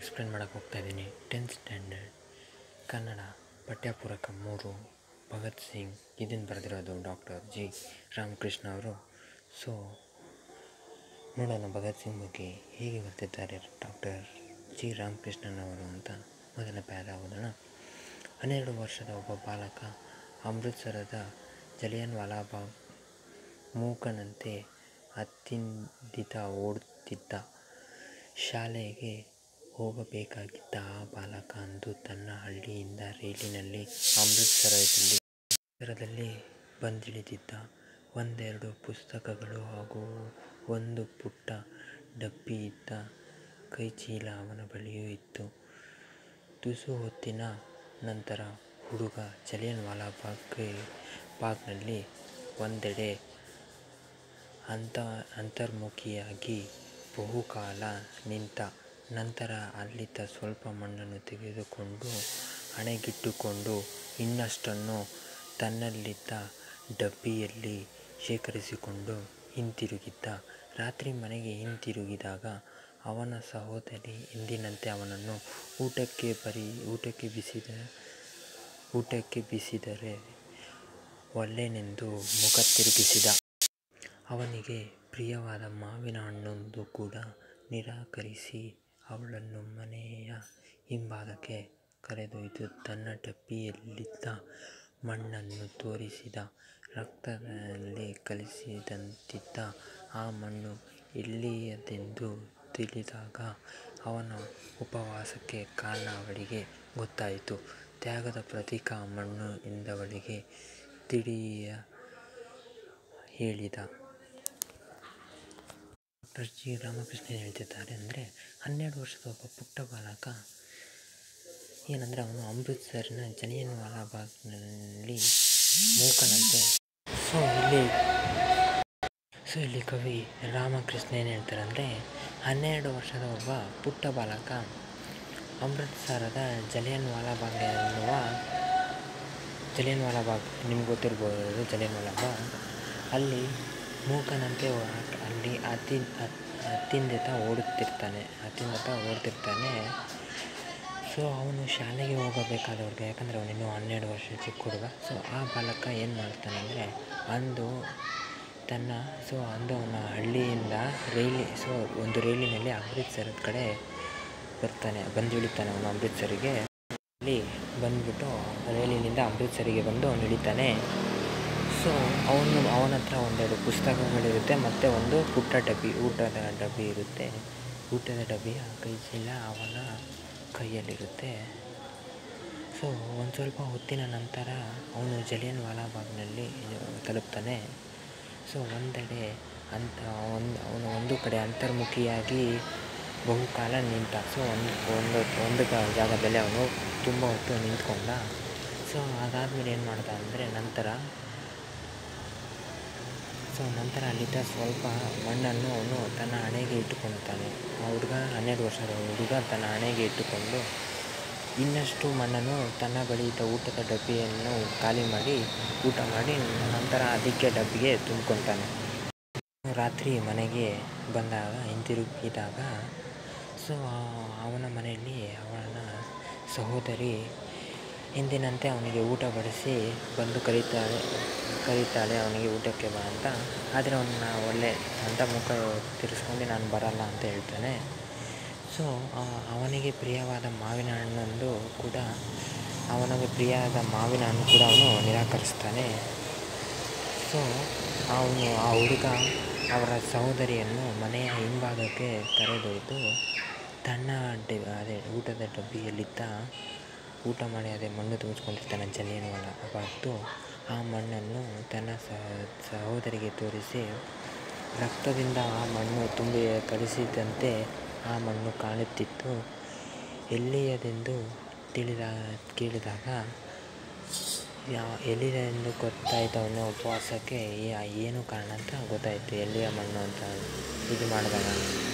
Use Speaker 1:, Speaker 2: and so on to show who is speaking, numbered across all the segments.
Speaker 1: explain ಮಾಡೋಕ್ಕೆ ಹೋಗ್ತಾ ಇದ್ದೀನಿ ಟೆಂತ್ ಸ್ಟ್ಯಾಂಡರ್ಡ್ ಕನ್ನಡ ಪಠ್ಯಪೂರಕ ಮೂರು ಭಗತ್ ಸಿಂಗ್ ಇದನ್ನು ಬರೆದಿರೋದು ಡಾಕ್ಟರ್ ಜಿ ರಾಮಕೃಷ್ಣ ಅವರು ಸೊ ನೋಡೋಣ ಭಗತ್ ಸಿಂಗ್ ಬಗ್ಗೆ ಹೇಗೆ ಬರ್ತಿದ್ದಾರೆ ಡಾಕ್ಟರ್ ಜಿ ರಾಮಕೃಷ್ಣನವರು ಅಂತ ಮೊದಲ ಪ್ಯಾರ ಓದೋಣ ಹನ್ನೆರಡು ವರ್ಷದ ಒಬ್ಬ ಬಾಲಕ ಅಮೃತ್ಸರದ ಜಲಿಯನ್ ವಾಲಾಬಾಗ್ ಮೂಕನಂತೆ ಅತ್ತಿಂದಿತ ಓಡುತ್ತಿದ್ದ ಶಾಲೆಗೆ ಹೋಗಬೇಕಾಗಿದ್ದ ಆ ಬಾಲಕ ಅಂದು ತನ್ನ ಹಳ್ಳಿಯಿಂದ ರೈಲಿನಲ್ಲಿ ಅಮೃತ್ಸರದಲ್ಲಿ ನಗರದಲ್ಲಿ ಬಂದಿಳಿದಿದ್ದ ಒಂದೆರಡು ಪುಸ್ತಕಗಳು ಹಾಗೂ ಒಂದು ಪುಟ್ಟ ಡಬ್ಬಿ ಇದ್ದ ಕೈಚೀಲ ಅವನ ಬಳಿಯೂ ಇತ್ತು ತುಸು ಹೊತ್ತಿನ ನಂತರ ಹುಡುಗ ಜಲಿಯನ್ ವಾಲಾಬಾಗ್ ಬಾಗ್ನಲ್ಲಿ ಒಂದೆಡೆ ಅಂತ ಅಂತರ್ಮುಖಿಯಾಗಿ ಬಹುಕಾಲ ನಿಂತ ನಂತರ ಅಲ್ಲಿದ್ದ ಸ್ವಲ್ಪ ಮಣ್ಣನ್ನು ತೆಗೆದುಕೊಂಡು ಹಣೆಗಿಟ್ಟುಕೊಂಡು ಇನ್ನಷ್ಟನ್ನು ತನ್ನಲ್ಲಿದ್ದ ಡಬ್ಬಿಯಲ್ಲಿ ಶೇಖರಿಸಿಕೊಂಡು ಹಿಂತಿರುಗಿದ್ದ ರಾತ್ರಿ ಮನೆಗೆ ಹಿಂತಿರುಗಿದಾಗ ಅವನ ಸಹೋದರಿ ಎಂದಿನಂತೆ ಅವನನ್ನು ಊಟಕ್ಕೆ ಬರಿ ಊಟಕ್ಕೆ ಬಿಸಿದ ಊಟಕ್ಕೆ ಬಿಸಿದರೆ ಒಲ್ಲೆನೆಂದು ಮುಖ ತಿರುಗಿಸಿದ ಅವನಿಗೆ ಪ್ರಿಯವಾದ ಮಾವಿನ ಹಣ್ಣೊಂದು ಕೂಡ ನಿರಾಕರಿಸಿ ಅವಳನ್ನು ಮನೆಯ ಹಿಂಭಾಗಕ್ಕೆ ಕರೆದೊಯ್ದು ತನ್ನ ಡಬ್ಬಿಯಲ್ಲಿದ್ದ ಮಣ್ಣನ್ನು ತೋರಿಸಿದ ರಕ್ತದಲ್ಲಿ ಕಲಸಿದಂತಿದ್ದ ಆ ಮಣ್ಣು ಎಲ್ಲಿಯದೆಂದು ತಿಳಿದಾಗ ಅವನ ಉಪವಾಸಕ್ಕೆ ಕಾರಣ ಅವಳಿಗೆ ಗೊತ್ತಾಯಿತು ತ್ಯಾಗದ ಪ್ರತೀಕ ಆ ಮಣ್ಣು ಎಂದವಳಿಗೆ ತಿಳಿಯ ಹೇಳಿದ ಡಾಕ್ಟರ್ ಜಿ ರಾಮಕೃಷ್ಣ ಏನು ಹೇಳ್ತಿದ್ದಾರೆ ಅಂದರೆ ಹನ್ನೆರಡು ವರ್ಷದ ಒಬ್ಬ ಪುಟ್ಟ ಬಾಲಕ ಏನಂದರೆ ಅವನು ಅಮೃತ್ಸರಿನ ಜಲಿಯನ್ ವಾಲಾಬಾಗ್ನಲ್ಲಿ ಮೂಕನಂತೆ ಸೊ ಇಲ್ಲಿ ಸೊ ಇಲ್ಲಿ ಕವಿ ರಾಮಕೃಷ್ಣ ಏನು ಹೇಳ್ತಾರೆ ಅಂದರೆ ಹನ್ನೆರಡು ವರ್ಷದ ಒಬ್ಬ ಪುಟ್ಟ ಬಾಲಕ ಅಮೃತ್ಸರದ ಜಲಿಯನ್ ವಾಲಾಬಾಗ್ ಎನ್ನುವ ಜಲಿಯನ್ ವಾಲಾಬಾಗ್ ನಿಮ್ಗೆ ಗೊತ್ತಿರ್ಬೋದು ಜಲಿಯನ್ ವಾಲಾಬಾಗ್ ಅಲ್ಲಿ ಮೂಕನಂತೆ ಅಲ್ಲಿ ಅತಿ ಅತ್ತಿಂದಿತ ಓಡುತ್ತಿರ್ತಾನೆ ಅತ್ತಿಂದಿತ ಓಡ್ತಿರ್ತಾನೆ ಸೊ ಅವನು ಶಾಲೆಗೆ ಹೋಗಬೇಕಾದವ್ರಿಗೆ ಯಾಕಂದರೆ ಅವನಿನ್ನೂ ಹನ್ನೆರಡು ವರ್ಷ ಚಿಕ್ಕ ಹುಡುಗ ಸೊ ಆ ಬಾಲಕ ಏನು ಮಾಡ್ತಾನೆ ಅಂದರೆ ಅಂದು ತನ್ನ ಸೊ ಅಂದು ಅವನ ಹಳ್ಳಿಯಿಂದ ರೈಲಿ ಸೊ ಒಂದು ರೈಲಿನಲ್ಲಿ ಅಮೃತ್ಸರದ ಕಡೆ ಬರ್ತಾನೆ ಬಂದು ಇಳಿತಾನೆ ಅವನು ಅಮೃತ್ಸರಿಗೆ ಅಲ್ಲಿ ಬಂದ್ಬಿಟ್ಟು ರೈಲಿನಿಂದ ಅಮೃತ್ಸರಿಗೆ ಬಂದು ಅವನು ಇಳಿತಾನೆ ಸೊ ಅವನು ಅವನ ಹತ್ರ ಒಂದೆರಡು ಪುಸ್ತಕಗಳಿರುತ್ತೆ ಮತ್ತು ಒಂದು ಪುಟ್ಟ ಡಬ್ಬಿ ಊಟದ ಡಬ್ಬಿ ಇರುತ್ತೆ ಊಟದ ಡಬ್ಬಿಯ ಕೈ ಚೀಲ ಅವನ ಕೈಯಲ್ಲಿರುತ್ತೆ ಸೊ ಒಂದು ಸ್ವಲ್ಪ ಹೊತ್ತಿನ ನಂತರ ಅವನು ಜಲಿಯನ್ ವಾಲಾಬಾಗ್ನಲ್ಲಿ ತಲುಪ್ತಾನೆ ಸೊ ಒಂದೆಡೆ ಅಂತ ಒಂದು ಅವನು ಒಂದು ಕಡೆ ಅಂತರ್ಮುಖಿಯಾಗಿ ಬಹುಕಾಲ ನಿಂತ ಸೊ ಒಂದು ಒಂದು ಒಂದು ಜಾಗದಲ್ಲಿ ಅವನು ತುಂಬ ಹೊತ್ತು ನಿಂತ್ಕೊಂಡ ಸೊ ಅದಾದಮೇಲೆ ಏನು ಮಾಡ್ದ ಅಂದರೆ ನಂತರ ಸೊ ನಂತರ ಅಲ್ಲಿದ್ದ ಸ್ವಲ್ಪ ಮಣ್ಣನ್ನು ಅವನು ತನ್ನ ಹಣೆಗೆ ಇಟ್ಟುಕೊಳ್ತಾನೆ ಆ ಹುಡುಗ ಹನ್ನೆರಡು ವರ್ಷದ ಹುಡುಗ ತನ್ನ ಹಣೆಗೆ ಇಟ್ಟುಕೊಂಡು ಇನ್ನಷ್ಟು ಮಣ್ಣನ್ನು ತನ್ನ ಬಳಿ ಇದ್ದ ಊಟದ ಡಬ್ಬಿಯನ್ನು ಖಾಲಿ ಮಾಡಿ ಊಟ ಮಾಡಿ ನಂತರ ಅದಕ್ಕೆ ಡಬ್ಬಿಗೆ ತುಂಬ್ಕೊತಾನೆ ರಾತ್ರಿ ಮನೆಗೆ ಬಂದಾಗ ಹಿಂತಿರುಗಿದಾಗ ಸೊ ಅವನ ಮನೆಯಲ್ಲಿ ಅವನ ಸಹೋದರಿ ಎಂದಿನಂತೆ ಅವನಿಗೆ ಊಟ ಬಡಿಸಿ ಬಂದು ಕರೀತಾಳೆ ಕರೀತಾಳೆ ಅವನಿಗೆ ಊಟಕ್ಕೆ ಬಾ ಅಂತ ಆದರೆ ಅವನ್ನ ಒಳ್ಳೆ ಅಂತ ಮುಖ ತಿರ್ಸ್ಕೊಂಡು ನಾನು ಬರಲ್ಲ ಅಂತ ಹೇಳ್ತಾನೆ ಸೊ ಅವನಿಗೆ ಪ್ರಿಯವಾದ ಮಾವಿನ ಹಣ್ಣೊಂದು ಕೂಡ ಅವನಿಗೆ ಪ್ರಿಯವಾದ ಮಾವಿನ ಹಣ್ಣು ಕೂಡ ಅವನು ನಿರಾಕರಿಸ್ತಾನೆ ಸೊ ಅವನು ಆ ಹುಡುಗ ಅವರ ಸಹೋದರಿಯನ್ನು ಮನೆಯ ಹಿಂಭಾಗಕ್ಕೆ ಕರೆದೊಯ್ದು ತನ್ನ ಡೆ ಅದೇ ಊಟದ ಡಬ್ಬಿಯಲ್ಲಿದ್ದ ಊಟ ಮಾಡಿ ಅದೇ ಮಣ್ಣು ತುಂಬಿಸ್ಕೊಂಡಿರ್ತಾನೆ ಜಲಿಯನ್ ವಾಲಾಬಾಗ್ದು ಆ ಮಣ್ಣನ್ನು ತನ್ನ ಸಹೋದರಿಗೆ ತೋರಿಸಿ ರಕ್ತದಿಂದ ಆ ಮಣ್ಣು ತುಂಬಿ ಕಲಿಸಿದಂತೆ ಆ ಮಣ್ಣು ಕಾಣುತ್ತಿತ್ತು ಎಲ್ಲಿಯದೆಂದು ತಿಳಿದ ಕೇಳಿದಾಗ ಎಲ್ಲಿದೆಂದು ಗೊತ್ತಾಯಿತು ಅವನ ಉಪವಾಸಕ್ಕೆ ಏನು ಕಾರಣ ಅಂತ ಗೊತ್ತಾಯಿತು ಎಲ್ಲಿಯ ಮಣ್ಣು ಅಂತ ಇದು ಮಾಡಿದಾಗ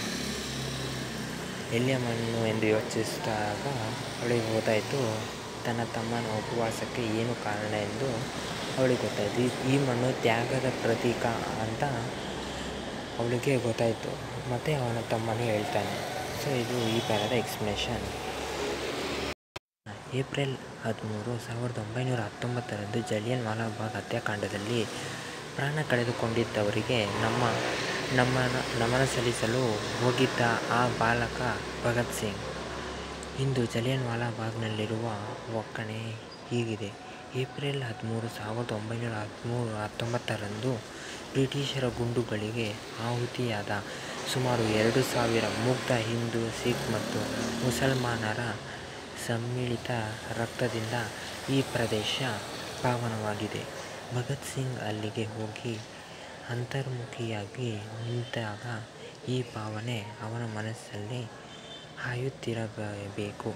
Speaker 1: ಎಲ್ಲಿಯ ಮಣ್ಣು ಎಂದು ಯೋಚಿಸಿದಾಗ ಅವಳಿಗೆ ಗೊತ್ತಾಯಿತು ತನ್ನ ತಮ್ಮನ ಉಪವಾಸಕ್ಕೆ ಏನು ಕಾರಣ ಎಂದು ಅವಳಿಗೆ ಗೊತ್ತಾಯಿತು ಈ ಮಣ್ಣು ತ್ಯಾಗದ ಪ್ರತೀಕ ಅಂತ ಅವಳಿಗೆ ಗೊತ್ತಾಯಿತು ಮತ್ತು ಅವನ ತಮ್ಮನೇ ಹೇಳ್ತಾನೆ ಸೊ ಇದು ಈ ಪ್ಯಾರದ ಎಕ್ಸ್ಪ್ಲನೇಷನ್ ಏಪ್ರಿಲ್ ಹದಿಮೂರು ಸಾವಿರದ ಒಂಬೈನೂರ ಹತ್ತೊಂಬತ್ತರಂದು ಜಲಿಯನ್ ವಾಲಾಬಾಗ್ ಹತ್ಯಾಕಾಂಡದಲ್ಲಿ ಪ್ರಾಣ ಕಳೆದುಕೊಂಡಿದ್ದವರಿಗೆ ನಮ್ಮ ನಮನ ನಮನ ಸಲ್ಲಿಸಲು ಹೋಗಿದ್ದ ಆ ಬಾಲಕ ಭಗತ್ ಸಿಂಗ್ ಇಂದು ಜಲಿಯನ್ ವಾಲಾಬಾಗ್ನಲ್ಲಿರುವ ಒಕ್ಕಣೆ ಹೀಗಿದೆ ಏಪ್ರಿಲ್ ಹದಿಮೂರು ಸಾವಿರದ ಒಂಬೈನೂರ ಹದಿಮೂರು ಹತ್ತೊಂಬತ್ತರಂದು ಬ್ರಿಟಿಷರ ಗುಂಡುಗಳಿಗೆ ಆಹುತಿಯಾದ ಸುಮಾರು ಎರಡು ಸಾವಿರ ಮುಗ್ಧ ಹಿಂದೂ ಸಿಖ್ ಮತ್ತು ಮುಸಲ್ಮಾನರ ಸಮ್ಮಿಳಿತ ರಕ್ತದಿಂದ ಈ ಪ್ರದೇಶ ಪಾವನವಾಗಿದೆ ಭಗತ್ ಸಿಂಗ್ ಅಲ್ಲಿಗೆ ಹೋಗಿ ಅಂತರ್ಮುಖಿಯಾಗಿ ನಿಂತಾಗ ಈ ಭಾವನೆ ಅವನ ಮನಸ್ಸಲ್ಲಿ ಹಾಯುತ್ತಿರಬೇಕು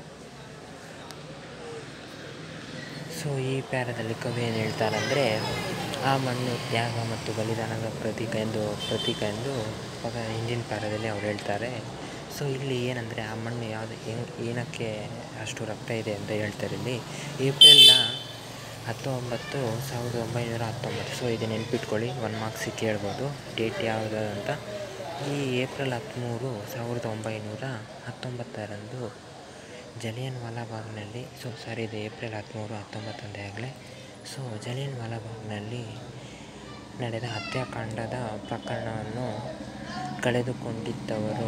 Speaker 1: ಸೊ ಈ ಪ್ಯಾರದಲ್ಲಿ ಕವಿ ಏನು ಹೇಳ್ತಾರಂದರೆ ಆ ಮಣ್ಣು ತ್ಯಾಗ ಮತ್ತು ಬಲಿದಾನದ ಪ್ರತೀಕ ಎಂದು ಪ್ರತೀಕ ಎಂದು ಆಗ ಹಿಂದಿನ ಪ್ಯಾರದಲ್ಲಿ ಅವ್ರು ಹೇಳ್ತಾರೆ ಸೊ ಇಲ್ಲಿ ಏನಂದರೆ ಆ ಮಣ್ಣು ಯಾವುದು ಹೆಂಗ್ ಏನಕ್ಕೆ ಅಷ್ಟು ರಕ್ತ ಇದೆ ಅಂತ ಹೇಳ್ತಾರೆ ಇಲ್ಲಿ ಏಪ್ರಿಲ್ನ ಹತ್ತೊಂಬತ್ತು ಸಾವಿರದ ಒಂಬೈನೂರ ಹತ್ತೊಂಬತ್ತು ಸೊ ಇದು ನೆನ್ಪಿಟ್ಕೊಳ್ಳಿ ಒನ್ ಮಾರ್ಕ್ಸಿಗೆ ಕೇಳ್ಬೋದು ಡೇಟ್ ಯಾವುದು ಅಂತ ಈ ಏಪ್ರಿಲ್ ಹದಿಮೂರು ಸಾವಿರದ ಒಂಬೈನೂರ ಹತ್ತೊಂಬತ್ತರಂದು ಜಲಿಯನ್ ವಾಲಾಬಾಗ್ನಲ್ಲಿ ಸೊ ಸಾರಿ ಇದು ಏಪ್ರಿಲ್ ಹದಿಮೂರು ಹತ್ತೊಂಬತ್ತಂದೇ ಆಗಲೇ ಸೊ ಜಲಿಯನ್ ವಾಲಾಬಾಗ್ನಲ್ಲಿ ನಡೆದ ಹತ್ಯಾಕಾಂಡದ ಪ್ರಕರಣವನ್ನು ಕಳೆದುಕೊಂಡಿದ್ದವರು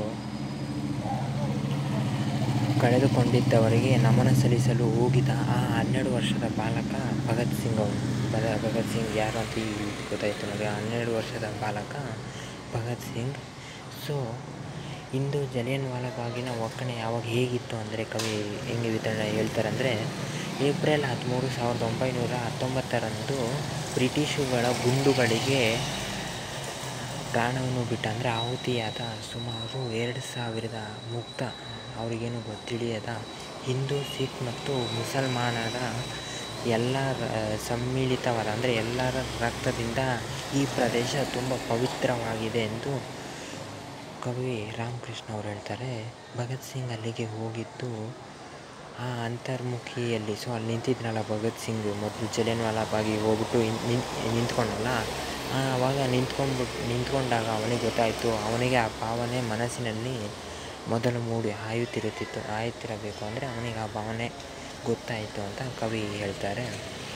Speaker 1: ಕಳೆದುಕೊಂಡಿದ್ದವರಿಗೆ ನಮನ ಸಲ್ಲಿಸಲು ಹೋಗಿದ ಆ ಹನ್ನೆರಡು ವರ್ಷದ ಬಾಲಕ ಭಗತ್ ಸಿಂಗ್ ಅವನು ಬದ ಭಗತ್ ಸಿಂಗ್ ಯಾರು ಅಂತ ಈಗ ಗೊತ್ತಾಯಿತು ನೋಡಿ ಆ ಹನ್ನೆರಡು ವರ್ಷದ ಬಾಲಕ ಭಗತ್ ಸಿಂಗ್ ಸೊ ಇಂದು ಜಲಿಯನ್ ವಾಲಾಬಾಗಿನ ಒಕ್ಕಣೆ ಯಾವಾಗ ಹೇಗಿತ್ತು ಅಂದರೆ ಕವಿ ಹೆಂಗೆ ವಿತರಣೆ ಹೇಳ್ತಾರೆ ಅಂದರೆ ಏಪ್ರಿಲ್ ಹದಿಮೂರು ಸಾವಿರದ ಒಂಬೈನೂರ ಹತ್ತೊಂಬತ್ತರಂದು ಬ್ರಿಟಿಷುಗಳ ಗುಂಡುಗಳಿಗೆ ಪ್ರಾಣವನ್ನು ಬಿಟ್ಟ ಅಂದರೆ ಆಹುತಿಯಾದ ಸುಮಾರು ಎರಡು ಸಾವಿರದ ಮುಕ್ತ ಅವರಿಗೇನು ಗೊತ್ತಿಳಿಯದ ಹಿಂದೂ ಸಿಖ್ ಮತ್ತು ಮುಸಲ್ಮಾನರ ಎಲ್ಲ ಸಮ್ಮಿಳಿತವಾದ ಅಂದರೆ ಎಲ್ಲರ ರಕ್ತದಿಂದ ಈ ಪ್ರದೇಶ ತುಂಬ ಪವಿತ್ರವಾಗಿದೆ ಎಂದು ಕವಿ ರಾಮಕೃಷ್ಣ ಅವರು ಹೇಳ್ತಾರೆ ಭಗತ್ ಸಿಂಗ್ ಅಲ್ಲಿಗೆ ಹೋಗಿದ್ದು ಆ ಅಂತರ್ಮುಖಿಯಲ್ಲಿ ಸೊ ಅಲ್ಲಿ ನಿಂತಿದ್ನಲ್ಲ ಭಗತ್ ಸಿಂಗ್ ಮೊದಲು ಜಲಿಯನ್ ವಾಲಾಬಾಗಿಗೆ ಹೋಗ್ಬಿಟ್ಟು ನಿಂತ್ಕೊಂಡಲ್ಲ ಆವಾಗ ನಿಂತ್ಕೊಂಡ್ಬಿಟ್ಟು ನಿಂತ್ಕೊಂಡಾಗ ಅವನಿಗೆ ಗೊತ್ತಾಯಿತು ಅವನಿಗೆ ಆ ಭಾವನೆ ಮನಸ್ಸಿನಲ್ಲಿ ಮೊದಲು ಮೂಡಿ ಆಯುತ್ತಿರುತ್ತಿತ್ತು ಆಯುತ್ತಿರಬೇಕು ಅಂದರೆ ಅವನಿಗೆ ಆ ಭಾವನೆ ಗೊತ್ತಾಯಿತು ಅಂತ ಕವಿ ಹೇಳ್ತಾರೆ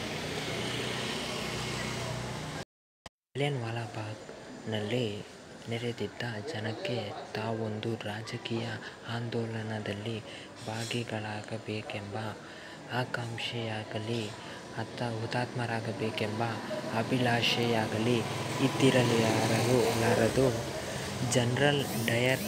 Speaker 1: ಜಲಿಯನ್ ವಾಲಾಬಾಗ್ನಲ್ಲಿ ನೆರೆದಿದ್ದ ಜನಕ್ಕೆ ತಾವೊಂದು ರಾಜಕೀಯ ಆಂದೋಲನದಲ್ಲಿ ಭಾಗಿಗಳಾಗಬೇಕೆಂಬ ಆಕಾಂಕ್ಷೆಯಾಗಲಿ ಅತ್ತ ಹುತಾತ್ಮರಾಗಬೇಕೆಂಬ ಅಭಿಲಾಷೆಯಾಗಲಿ ಇದ್ದಿರಲಾರದು ಲಾರದು ಜನರಲ್ ಡಯರ್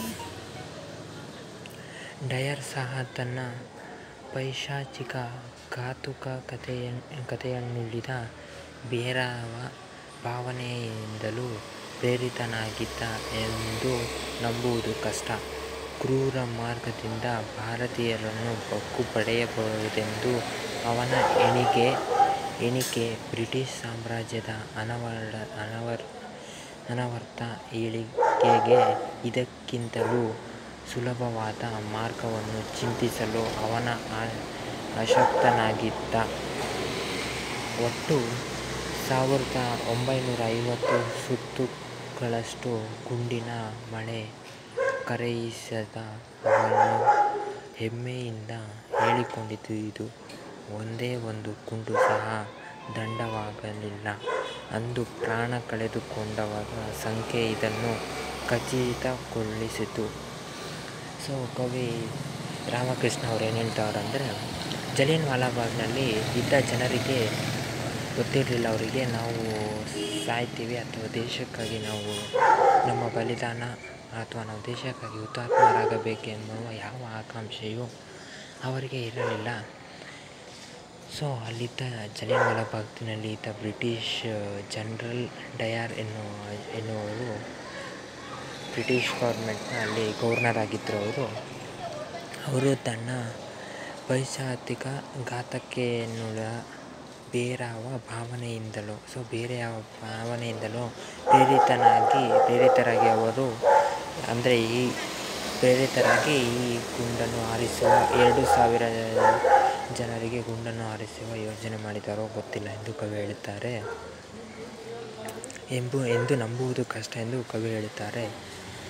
Speaker 1: ಡಯರ್ ಸಹ ತನ್ನ ಪೈಶಾಚಿಕ ಘಾತುಕ ಕಥೆಯ ಕಥೆಯನ್ನುಳಿದ ಬೇರಾವ ಭಾವನೆಯಿಂದಲೂ ಪ್ರೇರಿತನಾಗಿದ್ದ ಎಂದು ನಂಬುವುದು ಕಷ್ಟ ಕ್ರೂರ ಮಾರ್ಗದಿಂದ ಭಾರತೀಯರನ್ನು ಬಗ್ಗು ಪಡೆಯಬಹುದೆಂದು ಅವನ ಎಣಿಕೆ ಎಣಿಕೆ ಬ್ರಿಟಿಷ್ ಸಾಮ್ರಾಜ್ಯದ ಅನವರ ಅನವರ್ ಅನವರ್ತ ಏಳಿಗೆಗೆ ಇದಕ್ಕಿಂತಲೂ ಸುಲಭವಾದ ಮಾರ್ಗವನ್ನು ಚಿಂತಿಸಲು ಅವನ ಅಶಕ್ತನಾಗಿದ್ದ ಒಟ್ಟು ಸಾವಿರದ ಒಂಬೈನೂರ ಐವತ್ತು ಸುತ್ತುಗಳಷ್ಟು ಗುಂಡಿನ ಮಳೆ ಕರೆಯಿಸಿದ ಅವನು ಹೆಮ್ಮೆಯಿಂದ ಹೇಳಿಕೊಂಡಿದ್ದು ಇದು ಒಂದೇ ಒಂದು ಗುಂಡು ಸಹ ದಂಡವಾಗಲಿಲ್ಲ ಅಂದು ಪ್ರಾಣ ಕಳೆದುಕೊಂಡವರ ಸಂಖ್ಯೆ ಇದನ್ನು ಖಚಿತಗೊಳಿಸಿತು ಸೊ ಕವಿ ರಾಮಕೃಷ್ಣ ಅವ್ರು ಏನು ಹೇಳ್ತಾವ್ರಂದರೆ ಜಲಿಯನ್ ವಾಲಾಬಾಗ್ನಲ್ಲಿ ಇದ್ದ ಜನರಿಗೆ ಗೊತ್ತಿರಲಿಲ್ಲ ಅವರಿಗೆ ನಾವು ಸಾಯ್ತೀವಿ ಅಥವಾ ದೇಶಕ್ಕಾಗಿ ನಾವು ನಮ್ಮ ಬಲಿದಾನ ಅಥವಾ ನಾವು ದೇಶಕ್ಕಾಗಿ ಹುತಾತ್ಮರಾಗಬೇಕೆಂಬುವ ಯಾವ ಆಕಾಂಕ್ಷೆಯೂ ಅವರಿಗೆ ಇರಲಿಲ್ಲ ಸೊ ಅಲ್ಲಿದ್ದ ಜಲಿಯನ್ ವಾಲಾಬಾಗ್ನಲ್ಲಿ ಇದ್ದ ಬ್ರಿಟಿಷ್ ಜನರಲ್ ಡಯರ್ ಎನ್ನುವ ಎನ್ನುವರು ಬ್ರಿಟಿಷ್ ಗೌರ್ಮೆಂಟ್ನ ಅಲ್ಲಿ ಗವರ್ನರ್ ಆಗಿದ್ದರು ಅವರು ಅವರು ತನ್ನ ಪೈಶಾಚಿಕ ಘಾತಕ್ಕೆನ್ನುಳ ಬೇರಾವ ಭಾವನೆಯಿಂದಲೋ ಸೊ ಬೇರೆ ಯಾವ ಭಾವನೆಯಿಂದಲೋ ಪ್ರೇರಿತನಾಗಿ ಪ್ರೇರಿತರಾಗಿ ಅವರು ಅಂದರೆ ಈ ಪ್ರೇರಿತರಾಗಿ ಈ ಗುಂಡನ್ನು ಹಾರಿಸುವ ಎರಡು ಸಾವಿರ ಜನರಿಗೆ ಗುಂಡನ್ನು ಹಾರಿಸುವ ಯೋಜನೆ ಮಾಡಿದ್ದಾರೋ ಗೊತ್ತಿಲ್ಲ ಎಂದು ಕವಿ ಹೇಳುತ್ತಾರೆ ಎಂಬು ಎಂದು ನಂಬುವುದು ಕಷ್ಟ ಎಂದು ಕವಿ ಹೇಳುತ್ತಾರೆ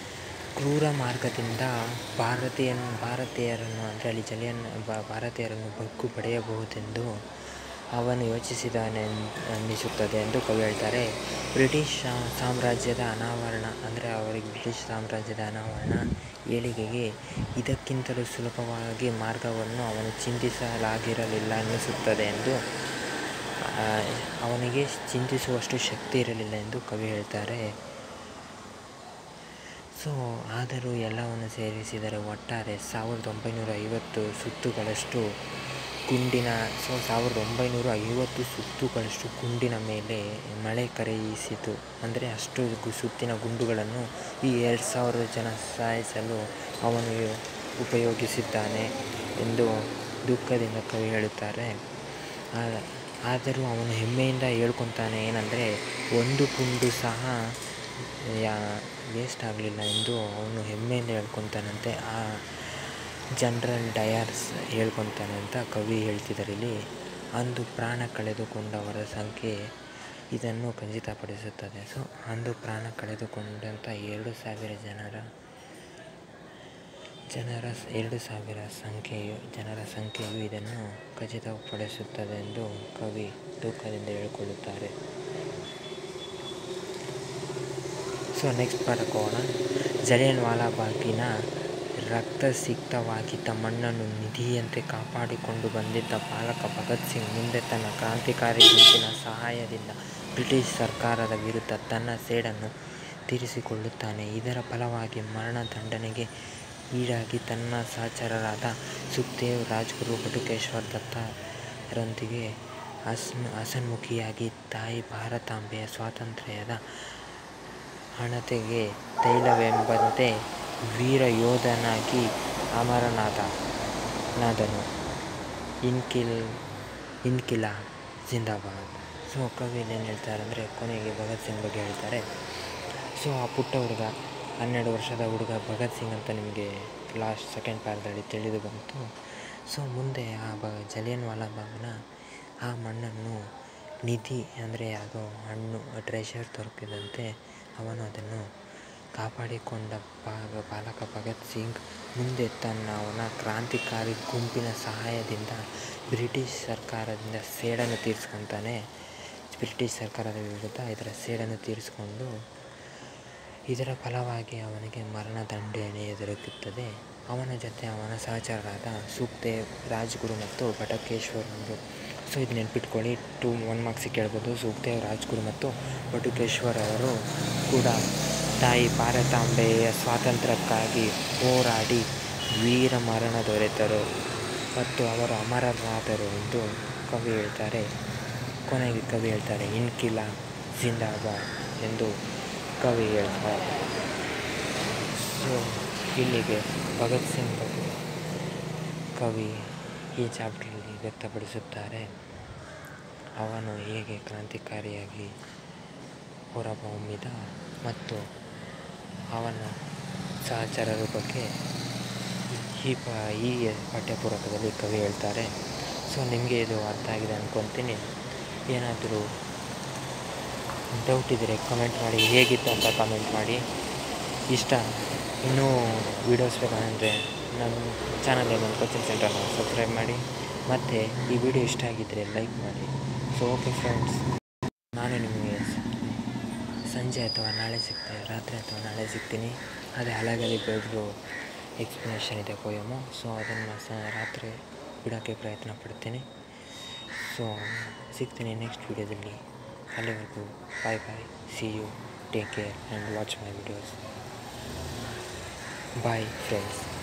Speaker 1: ಕ್ರೂರ ಮಾರ್ಗದಿಂದ ಭಾರತೀಯನ್ ಭಾರತೀಯರನ್ನು ಅಂದರೆ ಅಲ್ಲಿ ಜಲಿಯನ್ ಭಾರತೀಯರನ್ನು ಬಗ್ಗು ಪಡೆಯಬಹುದೆಂದು ಅವನು ಯೋಚಿಸಿದಾನೆ ಅನ್ನಿಸುತ್ತದೆ ಎಂದು ಕವಿ ಹೇಳ್ತಾರೆ ಬ್ರಿಟಿಷ್ ಸಾಮ್ರಾಜ್ಯದ ಅನಾವರಣ ಅಂದರೆ ಅವರಿಗೆ ಬ್ರಿಟಿಷ್ ಸಾಮ್ರಾಜ್ಯದ ಅನಾವರಣ ಏಳಿಗೆಗೆ ಇದಕ್ಕಿಂತಲೂ ಸುಲಭವಾಗಿ ಮಾರ್ಗವನ್ನು ಅವನು ಚಿಂತಿಸಲಾಗಿರಲಿಲ್ಲ ಅನ್ನಿಸುತ್ತದೆ ಎಂದು ಅವನಿಗೆ ಚಿಂತಿಸುವಷ್ಟು ಶಕ್ತಿ ಇರಲಿಲ್ಲ ಎಂದು ಕವಿ ಹೇಳ್ತಾರೆ ಸೊ ಆದರೂ ಎಲ್ಲವನ್ನು ಸೇರಿಸಿದರೆ ಒಟ್ಟಾರೆ ಸಾವಿರದ ಒಂಬೈನೂರ ಐವತ್ತು ಸುತ್ತುಗಳಷ್ಟು ಗುಂಡಿನ ಸೊ ಸಾವಿರದ ಒಂಬೈನೂರ ಐವತ್ತು ಸುತ್ತುಗಳಷ್ಟು ಗುಂಡಿನ ಮೇಲೆ ಮಳೆ ಕರೆಯಿಸಿತು ಅಂದರೆ ಅಷ್ಟು ಗು ಸುತ್ತಿನ ಗುಂಡುಗಳನ್ನು ಈ ಎರಡು ಸಾವಿರ ಜನ ಸಾಯಿಸಲು ಅವನು ಉಪಯೋಗಿಸಿದ್ದಾನೆ ಎಂದು ದುಃಖದಿಂದ ಕವಿ ಹೇಳುತ್ತಾರೆ ಆದರೂ ಅವನು ಹೆಮ್ಮೆಯಿಂದ ಹೇಳ್ಕೊತಾನೆ ಏನಂದರೆ ಒಂದು ಗುಂಡು ಸಹ ಯಾ ವೇಸ್ಟ್ ಆಗಲಿಲ್ಲ ಎಂದು ಅವನು ಹೆಮ್ಮೆಯಿಂದ ಹೇಳ್ಕೊತಾನಂತೆ ಆ ಜನರಲ್ ಡಯರ್ಸ್ ಹೇಳ್ಕೊತಾನೆ ಅಂತ ಕವಿ ಹೇಳ್ತಿದ್ದಾರೆ ಇಲ್ಲಿ ಅಂದು ಪ್ರಾಣ ಕಳೆದುಕೊಂಡವರ ಸಂಖ್ಯೆ ಇದನ್ನು ಖಚಿತಪಡಿಸುತ್ತದೆ ಸೊ ಅಂದು ಪ್ರಾಣ ಕಳೆದುಕೊಂಡಂಥ ಎರಡು ಸಾವಿರ ಜನರ ಜನರ ಎರಡು ಸಾವಿರ ಸಂಖ್ಯೆಯು ಜನರ ಸಂಖ್ಯೆಯು ಇದನ್ನು ಖಚಿತಪಡಿಸುತ್ತದೆ ಎಂದು ಕವಿ ದುಃಖದಿಂದ ಹೇಳಿಕೊಳ್ಳುತ್ತಾರೆ ಸೊ ನೆಕ್ಸ್ಟ್ ಪಾಠಕ್ಕೆ ಹೋಗೋಣ ಜಲಿಯನ್ ವಾಲಾಬಾಗಿನ ರಕ್ತಸಿಕ್ತವಾಗಿದ್ದ ಮಣ್ಣನ್ನು ನಿಧಿಯಂತೆ ಕಾಪಾಡಿಕೊಂಡು ಬಂದಿದ್ದ ಬಾಲಕ ಭಗತ್ ಸಿಂಗ್ ಮುಂದೆ ತನ್ನ ಕ್ರಾಂತಿಕಾರಿ ಗುಂಪಿನ ಸಹಾಯದಿಂದ ಬ್ರಿಟಿಷ್ ಸರ್ಕಾರದ ವಿರುದ್ಧ ತನ್ನ ಸೇಡನ್ನು ತೀರಿಸಿಕೊಳ್ಳುತ್ತಾನೆ ಇದರ ಫಲವಾಗಿ ಮರಣದಂಡನೆಗೆ ಈಡಾಗಿ ತನ್ನ ಸಹಚರರಾದ ಸುಖ್ದೇವ್ ರಾಜ್ಗುರು ಬಟುಕೇಶ್ವರ್ ದತ್ತರೊಂದಿಗೆ ಹಸನ್ ಹಸನ್ಮುಖಿಯಾಗಿ ತಾಯಿ ಭಾರತಾಂಬೆಯ ಸ್ವಾತಂತ್ರ್ಯದ ಹಣತೆಗೆ ತೈಲವೆಂಬಂತೆ ವೀರಯೋಧನಾಗಿ ಅಮರನಾದ ನಾದನು ಇನ್ಕಿಲ್ ಇನ್ಕಿಲಾ ಜಿಂದಾಬಾದ್ ಸೊ ಕವಿ ಏನು ಹೇಳ್ತಾರೆ ಅಂದರೆ ಕೊನೆಗೆ ಭಗತ್ ಸಿಂಗ್ ಬಗ್ಗೆ ಹೇಳ್ತಾರೆ ಸೊ ಆ ಪುಟ್ಟ ಹುಡುಗ ಹನ್ನೆರಡು ವರ್ಷದ ಹುಡುಗ ಭಗತ್ ಸಿಂಗ್ ಅಂತ ನಿಮಗೆ ಲಾಸ್ಟ್ ಸೆಕೆಂಡ್ ಪ್ಯಾರದಲ್ಲಿ ತಿಳಿದು ಬಂತು ಸೊ ಮುಂದೆ ಆ ಬ ಜಲಿಯನ್ ವಾಲಾಬಾಗ್ನ ಆ ಮಣ್ಣನ್ನು ನಿಧಿ ಅಂದರೆ ಯಾವುದೋ ಹಣ್ಣು ಟ್ರೆಷರ್ ದೊರಕಿದಂತೆ ಅವನು ಅದನ್ನು ಕಾಪಾಡಿಕೊಂಡ ಭಾಗ ಬಾಲಕ ಭಗತ್ ಸಿಂಗ್ ಮುಂದೆ ತನ್ನ ಅವನ ಕ್ರಾಂತಿಕಾರಿ ಗುಂಪಿನ ಸಹಾಯದಿಂದ ಬ್ರಿಟಿಷ್ ಸರ್ಕಾರದಿಂದ ಸೇಡನ್ನು ತೀರಿಸ್ಕೊತಾನೆ ಬ್ರಿಟಿಷ್ ಸರ್ಕಾರದ ವಿರುದ್ಧ ಇದರ ಸೇಡನ್ನು ತೀರಿಸಿಕೊಂಡು ಇದರ ಫಲವಾಗಿ ಅವನಿಗೆ ಮರಣದಂಡನೆ ಎದುರುತ್ತದೆ ಅವನ ಜೊತೆ ಅವನ ಸಹಚರರಾದ ಸುಖ್ದೇವ್ ರಾಜ್ಗುರು ಮತ್ತು ಬಟಕೇಶ್ವರರು ಸೊ ಇದು ನೆನ್ಪಿಟ್ಕೊಳ್ಳಿ ಟು ಒನ್ ಮಾರ್ಕ್ಸಿಗೆ ಕೇಳ್ಬೋದು ಸುಖ್ದೇವ್ ರಾಜ್ಗುರು ಮತ್ತು ಬಟುಕೇಶ್ವರ್ ಅವರು ಕೂಡ ತಾಯಿ ಭಾರತಾಂಬೆಯ ಸ್ವಾತಂತ್ರ್ಯಕ್ಕಾಗಿ ಹೋರಾಡಿ ವೀರ ಮರಣ ದೊರೆತರು ಮತ್ತು ಅವರು ಅಮರರಾದರು ಎಂದು ಕವಿ ಹೇಳ್ತಾರೆ ಕೊನೆಗೆ ಕವಿ ಹೇಳ್ತಾರೆ ಇನ್ಕಿಲಾ ಜಿಂದಾಬಾದ್ ಎಂದು ಕವಿ ಹೇಳ್ತಾರೆ ಸೊ ಇಲ್ಲಿಗೆ ಭಗತ್ ಸಿಂಗ್ ಬಗ್ಗೆ ಕವಿ ಈ ಚಾಪ್ಟ್ರಲ್ಲಿ ವ್ಯಕ್ತಪಡಿಸುತ್ತಾರೆ ಅವನು ಹೇಗೆ ಕ್ರಾಂತಿಕಾರಿಯಾಗಿ ಹೊರಹೊಮ್ಮಿದ ಮತ್ತು ಅವನ ಸಹಚರರ ಬಗ್ಗೆ ಈ ಪ ಈ ಪಠ್ಯಪೂರಕದಲ್ಲಿ ಕವಿ ಹೇಳ್ತಾರೆ ಸೊ ನಿಮಗೆ ಇದು ಅರ್ಥ ಆಗಿದೆ ಅಂದ್ಕೊತೀನಿ ಏನಾದರೂ ಡೌಟ್ ಇದ್ದರೆ ಕಮೆಂಟ್ ಮಾಡಿ ಹೇಗಿತ್ತು ಅಂತ ಕಮೆಂಟ್ ಮಾಡಿ ಇಷ್ಟ ಇನ್ನೂ ವೀಡಿಯೋಸ್ ಬೇಕಂದರೆ ನಮ್ಮ ಚಾನಲ್ ಏನೋ ಕೋಚಿಂಗ್ ಸೆಂಟರ್ನ ಸಬ್ಸ್ಕ್ರೈಬ್ ಮಾಡಿ ಮತ್ತು ಈ ವಿಡಿಯೋ ಇಷ್ಟ ಆಗಿದ್ದರೆ ಲೈಕ್ ಮಾಡಿ ಸೊ ಓಕೆ ಫ್ರೆಂಡ್ಸ್ ನಾನು ನಿಮಗೆ ಸಂಜೆ ಅಥವಾ ನಾಳೆ ಸಿಗ್ತೇನೆ ರಾತ್ರಿ ಅಥವಾ ನಾಳೆ ಸಿಗ್ತೀನಿ ಅದೇ ಹಲಗಲಿ ಬೆಳೆದ್ರು ಎಕ್ಸ್ಪ್ಲನೇಷನ್ ಇದೆ ಪೋಯಮು ಸೊ ಅದನ್ನು ಸ ರಾತ್ರಿ ಬಿಡೋಕ್ಕೆ ಪ್ರಯತ್ನ ಪಡ್ತೀನಿ ಸೊ ಸಿಗ್ತೀನಿ ನೆಕ್ಸ್ಟ್ ವೀಡಿಯೋದಲ್ಲಿ ಅಲ್ಲಿವರೆಗೂ bye bye see you take care and watch my videos bye friends